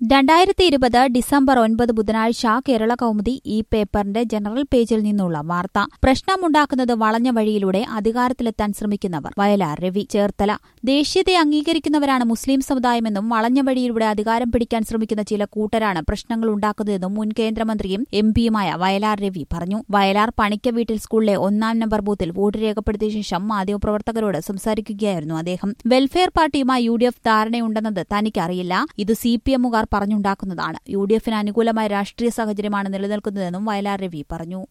രണ്ടായിരത്തി ഇരുപത് ഡിസംബർ ഒൻപത് ബുധനാഴ്ച കേരള കൗമുദി ഈ പേപ്പറിന്റെ ജനറൽ പേജിൽ നിന്നുള്ള വാർത്ത പ്രശ്നമുണ്ടാക്കുന്നത് വളഞ്ഞ വഴിയിലൂടെ അധികാരത്തിലെത്താൻ ശ്രമിക്കുന്നവർ വയലാർ രവി ചേർത്തല ദേശീയതയെ അംഗീകരിക്കുന്നവരാണ് മുസ്ലിം സമുദായമെന്നും വളഞ്ഞ വഴിയിലൂടെ അധികാരം പിടിക്കാൻ ശ്രമിക്കുന്ന ചില കൂട്ടരാണ് പ്രശ്നങ്ങൾ ഉണ്ടാക്കുന്നതെന്നും മുൻ കേന്ദ്രമന്ത്രിയും എം പിയുമായ വയലാർ രവി പറഞ്ഞു വയലാർ പണിക്ക വീട്ടിൽ സ്കൂളിലെ ഒന്നാം നമ്പർ ബൂത്തിൽ വോട്ട് രേഖപ്പെടുത്തിയ ശേഷം മാധ്യമപ്രവർത്തകരോട് സംസാരിക്കുകയായിരുന്നു അദ്ദേഹം വെൽഫെയർ പാർട്ടിയുമായി യു ഡി എഫ് ധാരണയുണ്ടെന്നത് തനിക്കറിയില്ല ഇത് സി പി എമ്മുകാർ പറഞ്ഞുണ്ടാക്കുന്നതാണ് യു ഡി എഫിന് അനുകൂലമായ രാഷ്ട്രീയ സാഹചര്യമാണ് നിലനിൽക്കുന്നതെന്നും വയലാർ രവി പറഞ്ഞു